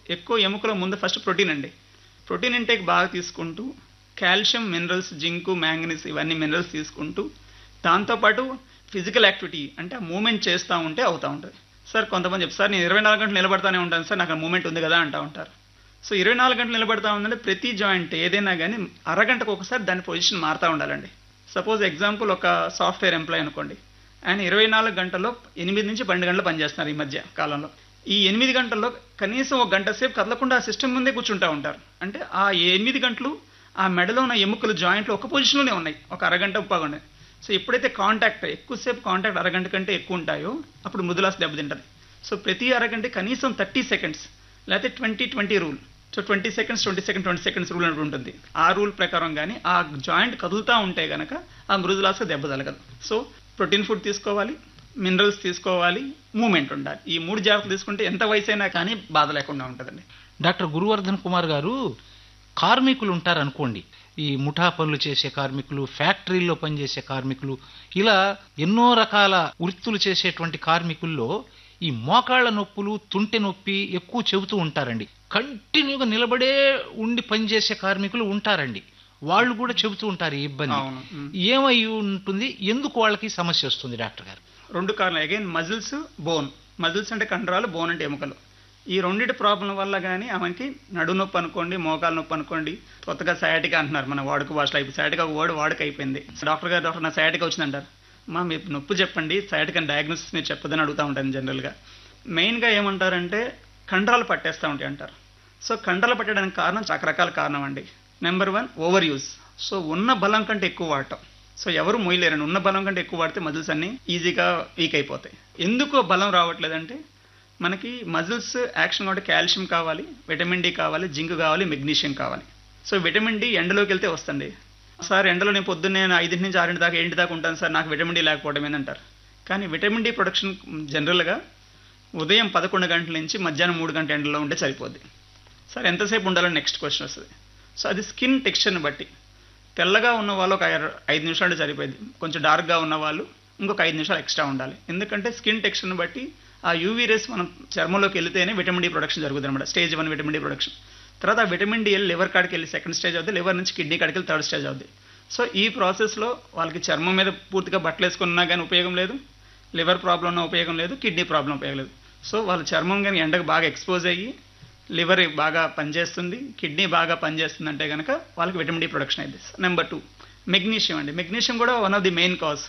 ఎక్కువ ఎముకల ముందు ఫస్ట్ ప్రోటీన్ అండి ప్రోటీన్ ఇంటేక్ బాగా తీసుకుంటూ కాల్షియం మినరల్స్ జింకు మ్యాంగనీస్ ఇవన్నీ మినరల్స్ తీసుకుంటూ దాంతోపాటు ఫిజికల్ యాక్టివిటీ అంటే ఆ మూమెంట్ చేస్తూ ఉంటే అవుతూ ఉంటుంది సార్ కొంతమంది చెప్తారు సార్ నేను ఇరవై నాలుగు గంటలు నిలబడతానే ఉంటాను సార్ నాకు మూమెంట్ ఉంది కదా అంటూ ఉంటారు సో ఇరవై నాలుగు గంటలు నిలబడతా ఉందంటే ప్రతి జాయింట్ ఏదైనా కానీ అరగంటకు ఒకసారి దాని పొజిషన్ మారుతూ ఉండాలండి సపోజ్ ఎగ్జాంపుల్ ఒక సాఫ్ట్వేర్ ఎంప్లాయ్ అనుకోండి ఆయన ఇరవై నాలుగు గంటల్లో ఎనిమిది నుంచి పన్నెండు గంటలు పనిచేస్తున్నారు ఈ మధ్య కాలంలో ఈ ఎనిమిది గంటల్లో కనీసం ఒక గంట సేపు కదలకుండా ఆ సిస్టమ్ ముందే కూర్చుంటూ ఉంటారు అంటే ఆ ఎనిమిది గంటలు ఆ మెడలో ఉన్న ఎముకలు జాయింట్లు ఒక పొజిషన్లోనే ఉన్నాయి ఒక అరగంట ఉప్పగా సో ఎప్పుడైతే కాంటాక్ట్ ఎక్కువసేపు కాంటాక్ట్ అరగంట కంటే ఎక్కువ ఉంటాయో అప్పుడు మృదులాస్ దెబ్బతింటది సో ప్రతి అరగంట కనీసం థర్టీ సెకండ్స్ లేకపోతే twenty twenty rule so twenty seconds twenty second twenty seconds rule అంటూ ఉంటుంది ఆ రూల్ ప్రకారం కానీ ఆ జాయింట్ కదులుతూ ఉంటే కనుక ఆ మృదులాస్కి దెబ్బ తగలదు సో ప్రోటీన్ ఫుడ్ తీసుకోవాలి మినరల్స్ తీసుకోవాలి మూమెంట్ ఉండాలి ఈ మూడు జాగ్రత్తలు తీసుకుంటే ఎంత వయసు అయినా కానీ బాధ లేకుండా ఉంటుందండి డాక్టర్ గురువర్ధన్ కుమార్ గారు కార్మికులు ఉంటారు అనుకోండి ఈ ముఠా పనులు చేసే కార్మికులు ఫ్యాక్టరీల్లో పనిచేసే కార్మికులు ఇలా ఎన్నో రకాల వృత్తులు చేసేటువంటి కార్మికుల్లో ఈ మోకాళ్ళ నొప్పులు తుంటె నొప్పి ఎక్కువ చెబుతూ ఉంటారండి కంటిన్యూగా నిలబడే ఉండి పనిచేసే కార్మికులు ఉంటారండి వాళ్ళు కూడా చెబుతూ ఉంటారు ఈ ఇబ్బంది అవును ఉమ్. ఏమై ఉంటుంది ఎందుకు వాళ్ళకి సమస్య వస్తుంది డాక్టర్ గారు రెండు కారణాలు అగైన్ మజిల్స్ బోన్ మజిల్స్ అంటే కండరాలు బోన్ అంటే ఎముకలు ఈ రెండింటి ప్రాబ్లం వల్ల కానీ ఆమెకి నడు నొప్పి అనుకోండి మోకాలు నొప్పి అనుకోండి కొత్తగా సయాటిక అంటున్నారు మన వాడుక భాషలో అయిపోయి సయాటిక ఒక వర్డ్ వాడుక అయిపోయింది డాక్టర్ గారు డాక్టర్ నా సయాటిక వచ్చిందంటారు మా మీరు నొప్పి చెప్పండి సయాటిక డయాగ్నోసిస్ మీరు చెప్పదని అడుగుతూ ఉంటాను జనరల్గా మెయిన్గా ఏమంటారంటే కండరాలు పట్టేస్తూ ఉంటాయి అంటారు సో కండరాలు పట్టడానికి కారణం రకరకాల కారణం అండి number one over use so ఉన్న బలం కంటే ఎక్కువ వాడటం సో ఎవరు మోయలేరండి ఉన్న బలం కంటే ఎక్కువ వాడితే మజిల్స్ అన్ని ఈజీగా వీక్ అయిపోతాయి ఎందుకు బలం రావట్లేదంటే మనకి మజిల్స్ యాక్షన్ కాబట్టి కాల్షియం కావాలి విటమిన్ డి కావాలి జింక్ కావాలి మెగ్నీషియం కావాలి సో విటమిన్ డి ఎండలోకి వెళ్తే వస్తుంది సార్ ఎండలో నేను పొద్దున్నే ఐదింటి నుంచి ఆరింటి దాకా ఏంటి దాకా ఉంటాను సార్ నాకు విటమిన్ డి లేకపోవడం ఏంటంటారు కానీ విటమిన్ డి ప్రొడక్షన్ జనరల్గా ఉదయం పదకొండు గంటల నుంచి మధ్యాహ్నం మూడు గంటల ఎండలో ఉంటే సరిపోద్ది సార్ ఎంతసేపు ఉండాలని నెక్స్ట్ క్వశ్చన్ వస్తుంది సో అది స్కిన్ టెక్స్చర్ని బట్టి తెల్లగా ఉన్న వాళ్ళు ఒక ఐ- ఐదు నిమిషాలు సరిపోయింది కొంచెం డార్క్గా ఉన్న వాళ్ళు ఇంకొక ఐదు నిమిషాలు ఎక్స్ట్రా ఉండాలి ఎందుకంటే స్కిన్ టెక్స్చర్ని బట్టి ఆ యూవీ రేస్ మనం చర్మంలోకి వెళితేనే విటమిన్ డి ప్రొడక్షన్ జరుగుతుంది అనమాట stage one vitamin D production తర్వాత ఆ విటమిన్ డి వెళ్ళి లివర్ కాడికి వెళ్ళి సెకండ్ స్టేజ్ అవుతుంది లివర్ నుంచి కిడ్నీ కాడికి వెళ్ళి థర్డ్ స్టేజ్ అవుతుంది సో ఈ ప్రాసెస్లో వాళ్ళకి చర్మం మీద పూర్తిగా బట్టలు వేసుకున్నా కానీ ఉపయోగం లేదు లివర్ ప్రాబ్లం ఉన్న ఉపయోగం లేదు కిడ్నీ ప్రాబ్లం ఉపయోగం లేదు సో వాళ్ళ చర్మం కానీ ఎండకు బాగా ఎక్స్పోజ్ అయ్యి లివర్ బాగా పనిచేస్తుంది కిడ్నీ బాగా పనిచేస్తుంది అంటే కనుక వాళ్ళకి విటమిన్ డి ప్రొడక్షన్ అయింది నెంబర్ టూ మెగ్నీషియం అండి మెగ్నీషియం కూడా one of the main cause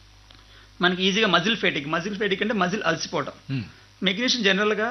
మనకి ఈజీగా మజిల్ ఫేటిక్ మజిల్ ఫేటిక్ అంటే మజిల్ అలసిపోవటం ఉమ్, మెగ్నీషియం జనరల్గా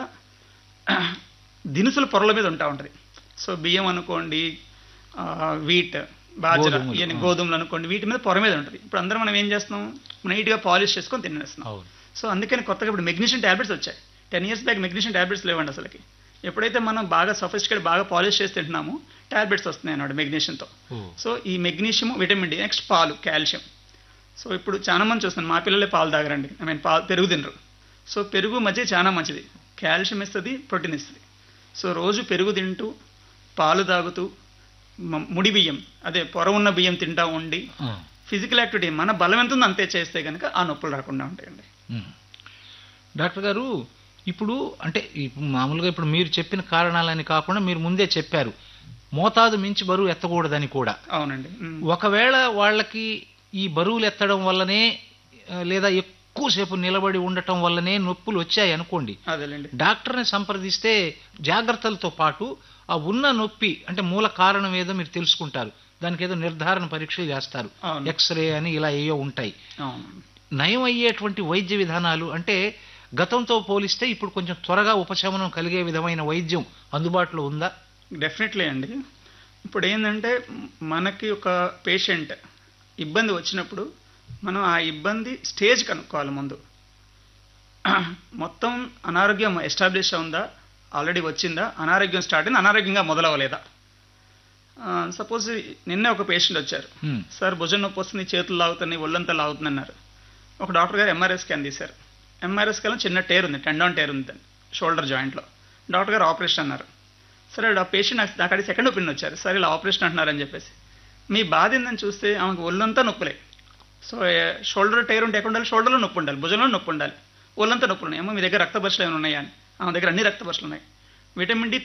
దినుసుల పొరల మీద ఉంటా ఉంటుంది సో బియ్యం అనుకోండి ఆ, వీట్ బాజరా గోధుమలు, ఇవన్నీ ఆ. గోధుమలు అనుకోండి వీటి మీద పొర మీద ఉంటుంది ఇప్పుడు అందరం మనం ఏం చేస్తున్నాం నీట్గా పాలిష్ చేసుకొని తినేస్తున్నాం అవును సో అందుకని కొత్తగా ఇప్పుడు మెగ్నీషియం ట్యాబ్లెట్స్ వచ్చాయి ten years back magnesium tablets లేవండి అసలుకి ఎప్పుడైతే మనం బాగా సఫిస్టికేట్ బాగా పాలిష్ చేసి తింటున్నామో ట్యాబ్లెట్స్ వస్తున్నాయి అన్నమాట మెగ్నీషియంతో ఓ, సో ఈ మెగ్నీషియం విటమిన్ డి నెక్స్ట్ పాలు కాల్షియం సో ఇప్పుడు చాలా మంది చూస్తున్నాను మా పిల్లలే పాలు తాగరండి ఐ మీన్ పాలు పెరుగు తినరు సో పెరుగు మధ్య చాలా మంచిది కాల్షియం ఇస్తుంది ప్రోటీన్ ఇస్తుంది సో రోజు పెరుగు తింటూ పాలు తాగుతూ మ- ముడి బియ్యం అదే పొర ఉన్న బియ్యం తింటా ఉండి ఆ, ఫిజికల్ యాక్టివిటీ మన బలం ఎంత ఉందో అంతే చేస్తే కనుక ఆ నొప్పులు రాకుండా ఉంటాయండి ఉమ్. డాక్టర్ గారు ఇప్పుడు అంటే ఇప్పుడు మామూలుగా ఇప్పుడు మీరు చెప్పిన కారణాలని కాకుండా మీరు ముందే చెప్పారు మోతాదు మించి బరువు ఎత్తకూడదని కూడా అవునండి ఉమ్. ఒకవేళ వాళ్ళకి ఈ బరువులు ఎత్తడం వల్లనే ఆ, లేదా ఎక్కువసేపు నిలబడి ఉండటం వల్లనే నొప్పులు వచ్చాయి అనుకోండి అదేలేండి డాక్టర్ని సంప్రదిస్తే జాగ్రత్తలతో పాటు ఆ ఉన్న నొప్పి అంటే మూల కారణం ఏదో మీరు తెలుసుకుంటారు దానికి ఏదో నిర్ధారణ పరీక్షలు చేస్తారు అవును ఎక్స్రే అని ఇలా ఏవో ఉంటాయి అవును నయం అయ్యేటువంటి వైద్య విధానాలు అంటే గతంతో పోలిస్తే ఇప్పుడు కొంచెం త్వరగా ఉపశమనం కలిగే విధమైన వైద్యం అందుబాటులో ఉందా డెఫినెట్లీ అండి ఇప్పుడు ఏంటంటే మనకి ఒక పేషెంట్ ఇబ్బంది వచ్చినప్పుడు మనం ఆ ఇబ్బంది స్టేజ్ కనుక్కోవాలి ముందు మొత్తం అనారోగ్యం ఎస్టాబ్లిష్ ఉందా ఆల్రెడీ వచ్చిందా అనారోగ్యం స్టార్ట్ అయింది అనారోగ్యంగా మొదలవ్వలేదా సపోజ్ నిన్నే ఒక పేషెంట్ వచ్చారు హ్మ్. సార్ భుజం నొప్పి వస్తుంది చేతులు లాగుతున్నాయి ఒళ్ళంతా లాగుతుంది అన్నారు ఒక డాక్టర్ గారు ఎంఆర్ఐ స్కాన్ తీశారు ఎంఆర్ఐ స్కాన్లో చిన్న టేర్ ఉంది టెండాన్ టేర్ ఉంది షోల్డర్ జాయింట్లో డాక్టర్ గారు ఆపరేషన్ అన్నారు సరే ఆ పేషెంట్ నాకు నాకు అడిగి సెకండ్ ఒపీనియన్ వచ్చారు సరే ఇలా ఆపరేషన్ అంటున్నారని చెప్పేసి మీ బాధ ఏందని చూస్తే ఆమెకు ఒళ్ళంతా నొప్పులే సో షోల్డర్ టైర్ ఉంటే ఎక్కడ ఉండాలి షోల్డర్లో నొప్పి ఉండాలి భుజంలో నొప్పి ఉండాలి ఒళ్ళంతా నొప్పులు ఉన్నాయి ఏమో మీ దగ్గర రక్త పరీక్షలు ఏమైనా ఉన్నాయా అని ఆమె దగ్గర అన్ని రక్త పరీక్షలు ఉన్నాయి విటమిన్ డి